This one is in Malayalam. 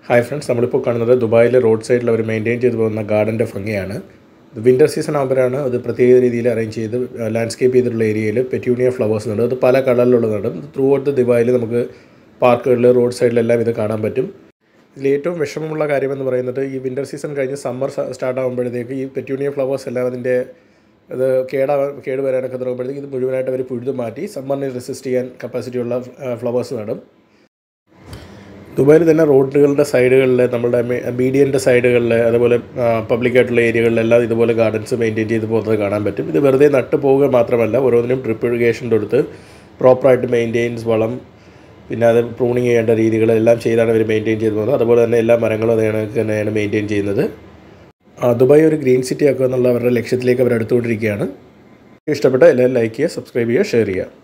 ഹായ് ഫ്രണ്ട്സ് നമ്മളിപ്പോൾ കാണുന്നത് ദുബായിലെ റോഡ് സൈഡിൽ അവർ മെയിൻറ്റെയിൻ ചെയ്തു പോകുന്ന ഗാർഡൻ്റെ ഭംഗിയാണ് ഇത് വിൻ്റർ സീസൺ ആകുമ്പോഴാണ് അത് പ്രത്യേക രീതിയിൽ അറേഞ്ച് ചെയ്ത് ലാൻഡ്സ്കേപ്പ് ചെയ്തിട്ടുള്ള ഏരിയയിൽ പെറ്റ്യൂണിയ ഫ്ലവേഴ്സ് ഉണ്ട് അത് പല കളറിലുള്ളതാണ് ത്രൂ ഔട്ട് ദ ദുബായിൽ നമുക്ക് പാർക്കുകളിൽ റോഡ് സൈഡിലെല്ലാം ഇത് കാണാൻ പറ്റും ഇതിൽ ഏറ്റവും വിഷമമുള്ള കാര്യമെന്ന് പറയുന്നത് ഈ വിൻ്റർ സീസൺ കഴിഞ്ഞ് സമ്മർ സ്റ്റാർട്ട് ആകുമ്പോഴത്തേക്ക് ഈ പെറ്റ്യൂണിയ ഫ്ലവേഴ്സ് എല്ലാം അതിൻ്റെ അത് കേടാ കേട് വരാനൊക്കെ തുടങ്ങുമ്പോഴത്തേക്ക് ഇത് മുഴുവനായിട്ട് അവർ പുഴുതു മാറ്റി സമ്മറിനെ റെസിസ്റ്റ് ചെയ്യാൻ കപ്പാസിറ്റിയുള്ള ഫ്ലവേഴ്സ് നടും ദുബായിൽ തന്നെ റോഡുകളുടെ സൈഡുകളിൽ നമ്മുടെ മീഡിയൻ്റെ സൈഡുകളിൽ അതുപോലെ പബ്ലിക് ആയിട്ടുള്ള ഏരിയകളിലെല്ലാം ഇതുപോലെ ഗാർഡൻസ് മെയിൻറ്റെയിൻ ചെയ്ത് പോകുന്നത് കാണാൻ പറ്റും ഇത് വെറുതെ നട്ട് പോവുക മാത്രമല്ല ഓരോന്നിനും ഡ്രിപ്പ് ഇറിഗേഷൻ കൊടുത്ത് പ്രോപ്പറായിട്ട് മെയിൻറ്റെയിൻസ് വളം പിന്നെ അത് പ്രൂണിങ് ചെയ്യേണ്ട രീതികൾ എല്ലാം ചെയ്താണ് അവർ മെയിൻറ്റെയിൻ ചെയ്ത് പോകുന്നത് അതുപോലെ തന്നെ എല്ലാ മരങ്ങളും അതേ കണക്ക് തന്നെയാണ് മെയിൻറ്റെയിൻ ചെയ്യുന്നത് ആ, ദുബായ് ഒരു ഗ്രീൻ സിറ്റി ആക്കുക എന്നുള്ള അവരുടെ ലക്ഷ്യത്തിലേക്ക് അവർ അടുത്തുകൊണ്ടിരിക്കുകയാണ് ഇഷ്ടപ്പെട്ട എല്ലാവരും ലൈക്ക് ചെയ്യുക സബ്സ്ക്രൈബ് ചെയ്യുക ഷെയർ ചെയ്യുക